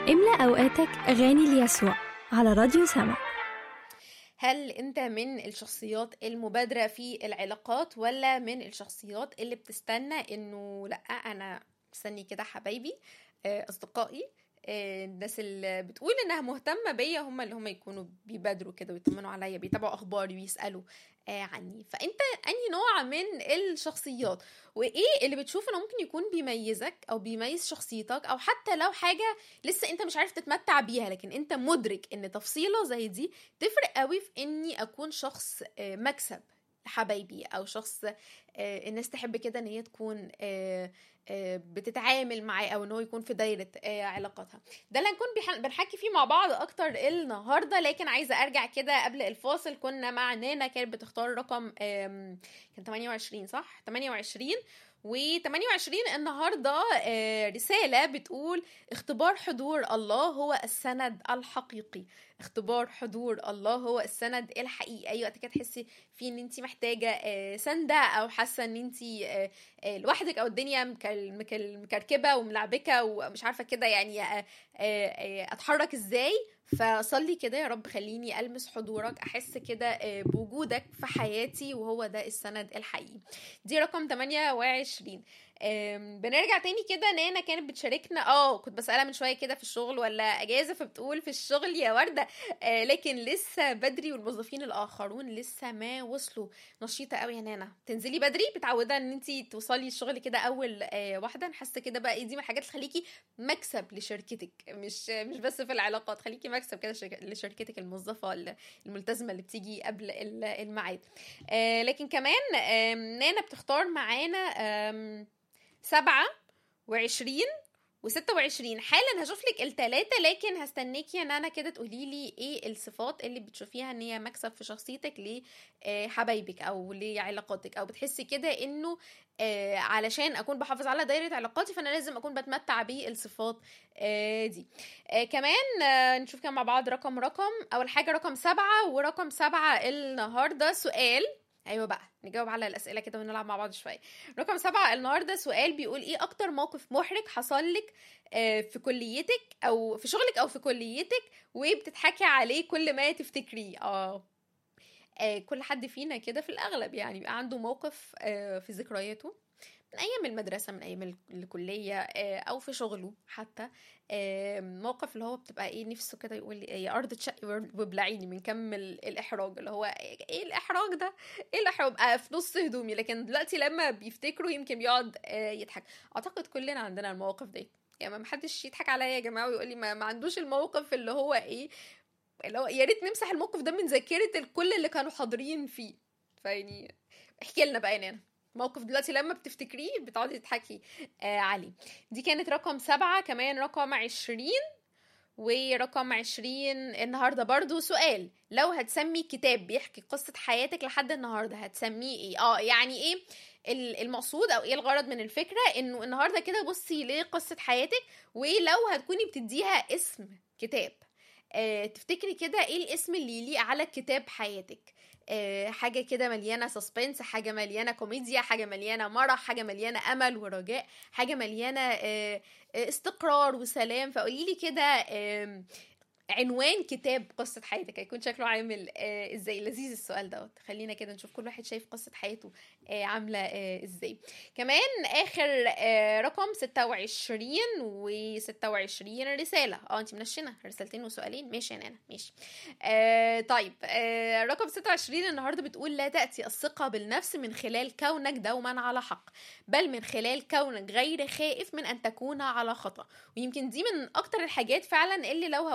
املأ أوقاتك أغاني ليسوع على راديو سما هل انت من الشخصيات المبادرة في العلاقات ولا من الشخصيات اللي بتستنى انه لا انا مستني كده حبايبي آه، اصدقائي آه، الناس اللي بتقول انها مهتمه بيا هم اللي هم يكونوا بيبادروا كده ويطمنوا عليا بيتابعوا اخباري ويسالوا آه، عني فانت انهي نوع من الشخصيات وايه اللي بتشوف انه ممكن يكون بيميزك او بيميز شخصيتك او حتى لو حاجه لسه انت مش عارف تتمتع بيها لكن انت مدرك ان تفصيله زي دي تفرق قوي في اني اكون شخص آه، مكسب لحبايبي او شخص آه، الناس تحب كده ان هي تكون آه، آه، بتتعامل معاه او ان هو يكون في دايره آه، علاقاتها ده اللي هنكون بيح- بنحكي فيه مع بعض اكتر النهارده لكن عايزه ارجع كده قبل الفاصل كنا مع نانا كانت بتختار رقم آم، كان 28 صح 28 و28 النهارده آه، رساله بتقول اختبار حضور الله هو السند الحقيقي اختبار حضور الله هو السند الحقيقي اي وقت كده تحسي فيه ان انت محتاجه آه، سنده او حاسه ان انت آه، آه، لوحدك او الدنيا مكل- مكل- مكركبه وملعبكه ومش عارفه كده يعني آه، آه، آه، اتحرك ازاي فصلي كده يا رب خليني المس حضورك احس كده آه، بوجودك في حياتي وهو ده السند الحقيقي دي رقم 28 آم، بنرجع تاني كده نانا كانت بتشاركنا اه كنت بسألها من شويه كده في الشغل ولا اجازه فبتقول في الشغل يا ورده آه لكن لسه بدري والموظفين الاخرون لسه ما وصلوا نشيطه قوي يا نانا تنزلي بدري متعوده ان انت توصلي الشغل كده اول آه واحده نحس كده بقى إيه دي من الحاجات اللي تخليكي مكسب لشركتك مش مش بس في العلاقات خليكي مكسب كده شرك- لشركتك الموظفه ال- الملتزمه اللي بتيجي قبل ال- الميعاد آه لكن كمان آم، نانا بتختار معانا آم، سبعة وعشرين وستة وعشرين حالا هشوف لك التلاتة لكن هستناكي ان انا كده تقولي لي ايه الصفات اللي بتشوفيها ان هي مكسب في شخصيتك لحبايبك او لعلاقاتك او بتحسي كده انه آه، علشان اكون بحافظ على دايرة علاقاتي فانا لازم اكون بتمتع بالصفات آه، دي آه، كمان آه، نشوف كده مع بعض رقم رقم اول حاجة رقم سبعة ورقم سبعة النهاردة سؤال ايوه بقى نجاوب على الاسئله كده ونلعب مع بعض شويه رقم سبعة النهارده سؤال بيقول ايه اكتر موقف محرج حصل لك آه، في كليتك او في شغلك او في كليتك وبتضحكي عليه كل ما تفتكريه اه آه، كل حد فينا كده في الاغلب يعني بيبقى عنده موقف آه، في ذكرياته من ايام المدرسه من ايام ال- الكليه آه، او في شغله حتى آه، موقف اللي هو بتبقى ايه نفسه كده يقول لي يا ارض تشقي وابلعيني من كم ال- الاحراج اللي هو ايه الاحراج ده ايه الاحراج ابقى في نص هدومي لكن دلوقتي لما بيفتكروا يمكن بيقعد آه، يضحك اعتقد كلنا عندنا المواقف دي يعني ما حدش يضحك عليا يا جماعه ويقول لي ما, ما عندوش الموقف اللي هو ايه اللي هو يا ريت نمسح الموقف ده من ذاكره الكل اللي كانوا حاضرين فيه فيعني احكي لنا بقى يا نانا موقف دلوقتي لما بتفتكريه بتقعدي تضحكي آه عليه دي كانت رقم سبعة كمان رقم عشرين ورقم عشرين النهاردة برضو سؤال لو هتسمي كتاب بيحكي قصة حياتك لحد النهاردة هتسميه ايه اه يعني ايه ال- المقصود او ايه الغرض من الفكرة انه النهاردة كده بصي لقصة حياتك ولو هتكوني بتديها اسم كتاب آه تفتكري كده ايه الاسم اللي يليق على كتاب حياتك آه، حاجة كده مليانة سسبنس حاجة مليانة كوميديا حاجة مليانة مرح حاجة مليانة أمل ورجاء حاجة مليانة آه، آه، استقرار وسلام فقولي لي كده آم، عنوان كتاب قصة حياتك هيكون شكله عامل آه ازاي لذيذ السؤال دوت خلينا كده نشوف كل واحد شايف قصة حياته آه عاملة آه ازاي كمان اخر آه رقم 26 و 26 رسالة اه انت منشنة رسالتين وسؤالين ماشي يا نانا ماشي آه طيب آه رقم 26 النهارده بتقول لا تأتي الثقة بالنفس من خلال كونك دوما على حق بل من خلال كونك غير خائف من ان تكون على خطأ ويمكن دي من اكتر الحاجات فعلا اللي لو